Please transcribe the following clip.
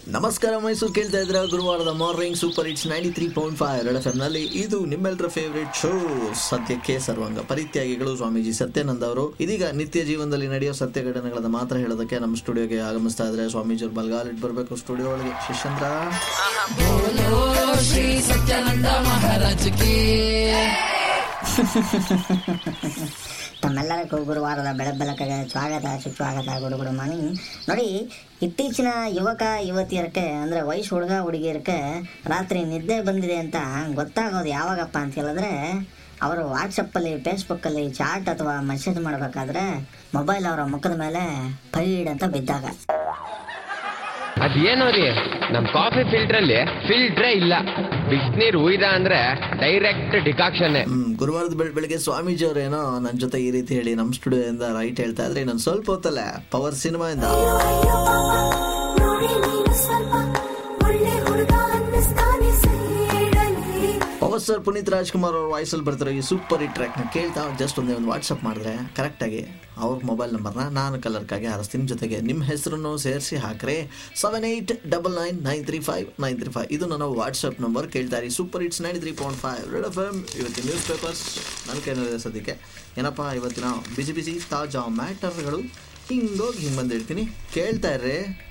ನಮಸ್ಕಾರ ಮೈಸೂರು ಕೇಳ್ತಾ ಇದ್ರ ಗುರುವಾರದ morning super hits ninety three point five ಎರಡು ಎಫ್ ನಲ್ಲಿ ಇದು ನಿಮ್ಮೆಲ್ಲರ ಫೇವರೇಟ್ ಶೋ ಸತ್ಯಕ್ಕೆ ಸರ್ವಂಗ ಪರಿತ್ಯಾಗಿಗಳು ಸ್ವಾಮೀಜಿ ಸತ್ಯಾನಂದ ಅವರು ಇದೀಗ ನಿತ್ಯ ಜೀವನದಲ್ಲಿ ನಡೆಯೋ ಸತ್ಯ ಘಟನೆಗಳನ್ನ ಮಾತ್ರ ಹೇಳೋದಕ್ಕೆ ನಮ್ಮ ಸ್ಟುಡಿಯೋಗೆ ಆಗಮಿಸ್ತಾ ಇದ್ರೆ ಸ್ವಾಮೀಜಿ ಅವ್ರು ಬಲ್ಗಾಲಿಟ್ಟು ಬರಬೇಕು ಸ್ಟುಡಿಯೋ ಒಳಗೆ ಶಿಷ್ಯಂದ್ರ श्री सत्यानंद महाराज की ತಮ್ಮೆಲ್ಲರಿಗೂ ಗುರುವಾರದ ಬೆಳಬೆಳಕಿಗೆ ಸ್ವಾಗತ ಸುಸ್ವಾಗತ ಗುಡು ಗುಡು ಮಾರ್ನಿಂಗ್ ನೋಡಿ ಇತ್ತೀಚಿನ ಯುವಕ ಯುವತಿಯರಕ್ಕೆ ಅಂದರೆ ವಯಸ್ಸು ಹುಡುಗ ಹುಡುಗಿಯರಕ್ಕೆ ರಾತ್ರಿ ನಿದ್ದೆ ಬಂದಿದೆ ಅಂತ ಗೊತ್ತಾಗೋದು ಯಾವಾಗಪ್ಪ ಅಂತ ಹೇಳಿದ್ರೆ ಅವರು ವಾಟ್ಸಪ್ಪಲ್ಲಿ ಫೇಸ್ಬುಕ್ಕಲ್ಲಿ ಚಾಟ್ ಅಥವಾ ಮೆಸೇಜ್ ಮಾಡಬೇಕಾದ್ರೆ ಮೊಬೈಲ್ ಅವರ ಮುಖದ ಮೇಲೆ ಫೈಡ್ ಅಂತ ಬಿದ್ದಾಗ ಅದೇನೋ ರೀ ನಮ್ ಕಾಫಿ ಫಿಲ್ಟರ್ ಅಲ್ಲಿ ಫಿಲ್ಟ್ರೇ ಇಲ್ಲ ಬಿಸಿನೀರ್ ಉಯ್ದ ಅಂದ್ರೆ ಡೈರೆಕ್ಟ್ ಡಿಕಾಕ್ಷನ್ ಹ್ಮ್ ಗುರುವಾರದ ಬೆಳ ಬೆಳಗ್ಗೆ ಸ್ವಾಮೀಜಿ ಅವರೇನೋ ನನ್ನ ಜೊತೆ ಈ ರೀತಿ ಹೇಳಿ ನಮ್ಮ ಸ್ಟುಡಿಯೋದಿಂದ ರೈಟ್ ಹೇಳ್ತಾ ಇದ್ರೆ ಇನ್ನೊಂದು ಸ್ವಲ್ಪ ಹೊತ್ತಲ್ಲೇ ಪವರ್ ಸಿನಿಮಾ ಇಂದ ಅಯ್ಯೋ ಪಾಪ ನೋಡಿ ನೀನು ಸ್ವಲ್ಪ ಒಳ್ಳೆ ಹುಡುಗ ಅನ್ನಿಸ್ತಾನೆ ಸೈಡಲ್ಲಿ ಪವರ್ ಸ್ಟಾರ್ ಪುನೀತ್ ರಾಜ್ಕುಮಾರ್ ಅವ್ರ ವಾಯ್ಸಲ್ಲಿ ಬರ್ತಿರೋ ಈ ಸೂಪರ್ ಹಿಟ್ ಟ್ರ್ಯಾಕ್ನ ಕೇಳ್ತಾ ಜಸ್ಟ್ ಒಂದೇ ಒಂದು ವಾಟ್ಸಪ್ ಮಾಡಿದ್ರೆ ಕರೆಕ್ಟಾಗಿ ಅವ್ರ ಮೊಬೈಲ್ ನಂಬರ್ನ ನಾನು ಕಲರ್ಕಾಗಿ ಹಾರಿಸ್ತೀನಿ ಜೊತೆಗೆ ನಿಮ್ಮ ಹೆಸರನ್ನು ಸೇರಿಸಿ ಹಾಕ್ರೆ seven eight double nine nine three five nine three five ಇದು ನನ್ನ ವಾಟ್ಸಪ್ ನಂಬರ್ ಕೇಳ್ತಾ ಇರಿ super hits nine three point five red F M ಇವತ್ತಿನ ನ್ಯೂಸ್ ಪೇಪರ್ಸ್ ನನ್ನ ಕೈನಲ್ಲಿದೆ ಸದ್ಯಕ್ಕೆ ಏನಪ್ಪ ಇವತ್ತಿನ ಬಿಸಿ ಬಿಸಿ ತಾಜಾ ಮ್ಯಾಟರ್ಗಳು ಹಿಂಗೋಗಿ ಹಿಂಗೆ ಬಂದಿರ್ತೀನಿ ಕೇಳ್ತಾ ಇರ್ರಿ